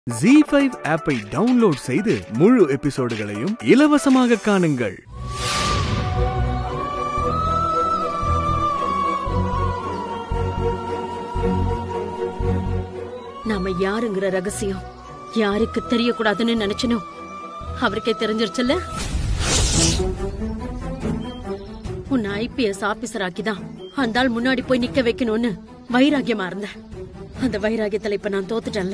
G five ஆப்பை download செய்து முழு எபிசோடுகளையும் இலவசமாக காணுங்கள் நாம யாருங்கிற ரகசியம் யாருக்கு தெரியக்கூடாதுன்னு நினைச்சனோ அவருக்கே தெரிஞ்சிருச்சுல்ல உன்னை ஐபிஎஸ் ஆபீசர் ஆக்கிதான் அந்த ஆள் முன்னாடி போய் நிக்க வைக்கணும்னு வைராகியமா இருந்த அந்த வைராகியத்துல இப்ப நான் தோத்துட்டேன்ல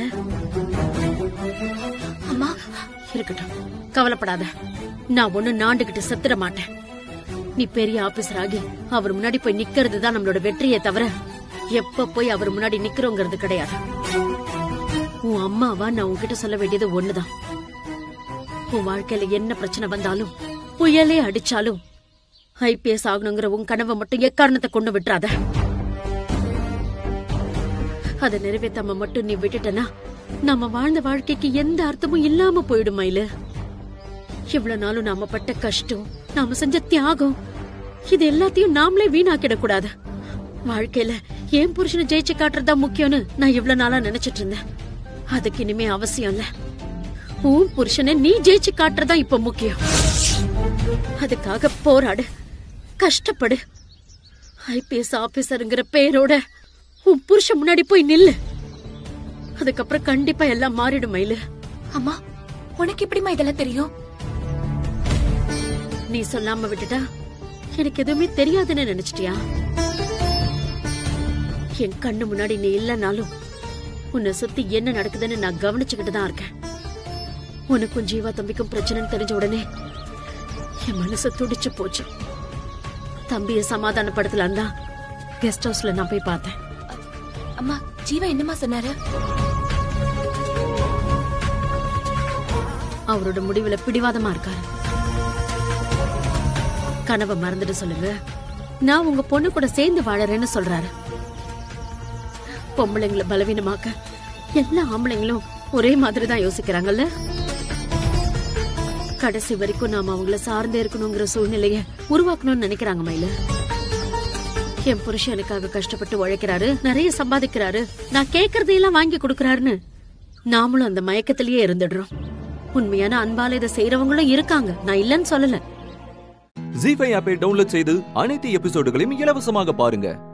அம்மா இருக்கட்டும் கவலைப்படாத நான் ஒண்ணு நாண்டுகிட்டு செத்துட மாட்டேன் நீ பெரிய ஆபீசர் ஆகி அவர் முன்னாடி போய் நிக்கிறது தான் நம்மளோட வெற்றியே தவிர எப்ப போய் அவர் முன்னாடி நிக்கிறோங்கிறது கிடையாது உன் அம்மாவா நான் உன்கிட்ட சொல்ல வேண்டியது ஒண்ணுதான் உன் வாழ்க்கையில என்ன பிரச்சனை வந்தாலும் புயலே அடிச்சாலும் ஐபிஎஸ் ஆகணுங்கிற உன் கனவை மட்டும் எக்காரணத்தை கொண்டு விட்டுறாத அதை நிறைவேத்தாம மட்டும் நீ விட்டுட்டனா நாம வாழ்ந்த வாழ்க்கைக்கு எந்த அர்த்தமும் இல்லாம போயிடும் மயிலு இவ்வளவு நாளும் நாம பட்ட கஷ்டம் நாம செஞ்ச தியாகம் இது எல்லாத்தையும் நாமளே வீணாக்கிடக் கூடாது வாழ்க்கையில என் புருஷனை ஜெயிச்சு காட்டுறதா முக்கியம்னு நான் இவ்வளவு நாளா நினைச்சிட்டு இருந்தேன் அதுக்கு இனிமே அவசியம் இல்ல உன் புருஷனை நீ ஜெயிச்சு காட்டுறதா இப்ப முக்கியம் அதுக்காக போராடு கஷ்டப்படு ஐபிஎஸ் ஆபீசருங்கிற பேரோட உன் புருஷன் முன்னாடி போய் நில்லு அதுக்கப்புறம் கண்டிப்பா எல்லாம் மாறிடும் மயிலு அம்மா உனக்கு எப்படிம்மா இதெல்லாம் தெரியும் நீ சொல்லாம விட்டுட்டா எனக்கு எதுவுமே தெரியாதுன்னு நினைச்சிட்டியா என் கண்ணு முன்னாடி நீ இல்லனாலும் உன்னை சுத்தி என்ன நடக்குதுன்னு நான் கவனிச்சுக்கிட்டு தான் இருக்கேன் உனக்கும் ஜீவா தம்பிக்கும் பிரச்சனைன்னு தெரிஞ்ச உடனே என் மனசு துடிச்சு போச்சு தம்பிய சமாதானப்படுத்தலாம் தான் கெஸ்ட் ஹவுஸ்ல நான் போய் பார்த்தேன் அம்மா ஜீவா என்னம்மா சொன்னாரு அவரோட முடிவுல பிடிவாதமா இருக்காரு கனவை மறந்துட்டு சொல்லுங்க நான் உங்க பொண்ணு கூட சேர்ந்து வாழறேன்னு சொல்றாரு பொம்பளைங்களை பலவீனமாக்க எல்லா ஆம்பளைங்களும் ஒரே மாதிரி தான் யோசிக்கிறாங்கல்ல கடைசி வரைக்கும் நாம அவங்கள சார்ந்தே இருக்கணுங்கிற சூழ்நிலைய உருவாக்கணும்னு நினைக்கிறாங்க மயில என் புருஷன் எனக்காக கஷ்டப்பட்டு உழைக்கிறாரு நிறைய சம்பாதிக்கிறாரு நான் கேக்குறதையெல்லாம் வாங்கி கொடுக்கறாருன்னு நாமளும் அந்த மயக்கத்திலேயே இருந்துடுறோம் உண்மையான அன்பால இதை செய்யறவங்களும் இருக்காங்க நான் இல்லைன்னு சொல்லல ஜி ஃபைவ் ஆப்பை டவுன்லோட் செய்து அனைத்து எபிசோடுகளையும் இலவசமாக பாருங்க